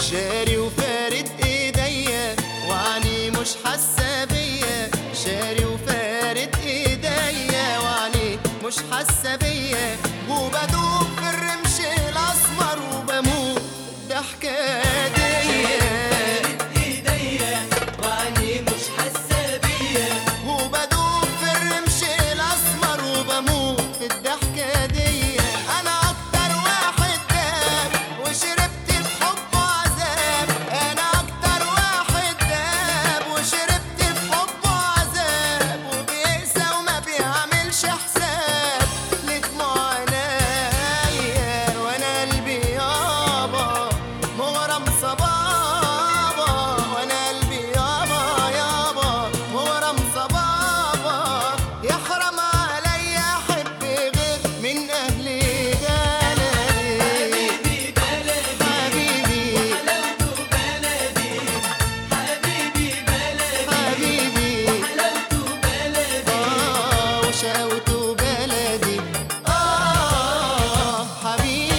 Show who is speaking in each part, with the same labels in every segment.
Speaker 1: شاري وفارد ايديا وعني مش حاسه بيا شاري وفارد ايديا وعني مش حاسه بيا وبدوب في الرمش الاسمر وبموت ضحكه دي
Speaker 2: ايديا وعني مش حاسه بيا
Speaker 1: وبدوب في الرمش الاسمر وبموت في الضحكه دي انا اكتر واحد داب وشربت بحبه عذاب انا اكتر واحد داب وشربت بحبه عذاب وبيقسى وما بيعملش حساب لدموع عينيا وانا قلبي يابا مغرم صبابا وانا قلبي يابا يابا مغرم صبابا يحرم عليا احب غير من اهل بلدي
Speaker 2: حبيبي بلدي
Speaker 1: حبيبي
Speaker 2: حلاوته بلدي حبيبي بلدي
Speaker 1: حبيبي
Speaker 2: حلاوته بلدي
Speaker 1: اه وشقاوته بلدي اه حبيبي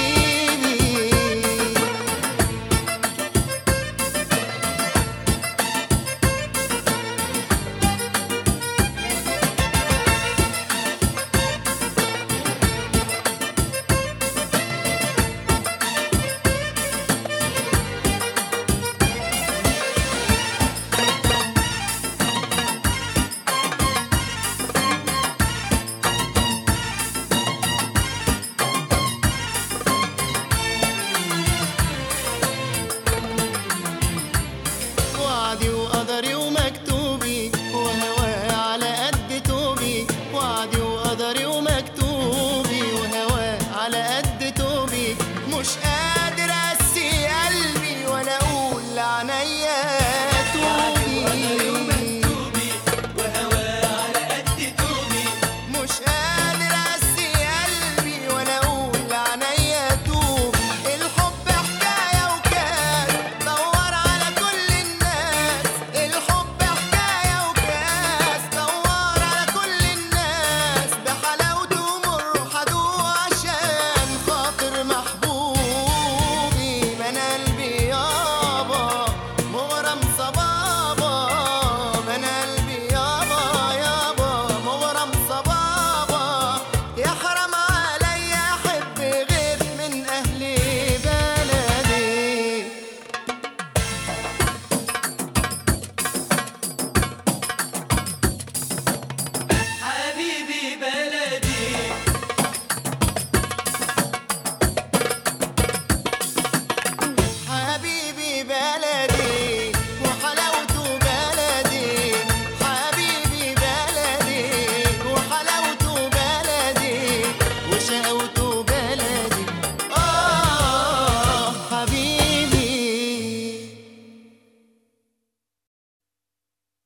Speaker 1: وعدي وقدري ومكتوبي وهواي على قد توبي وعدي وقدري ومكتوبي وهواي على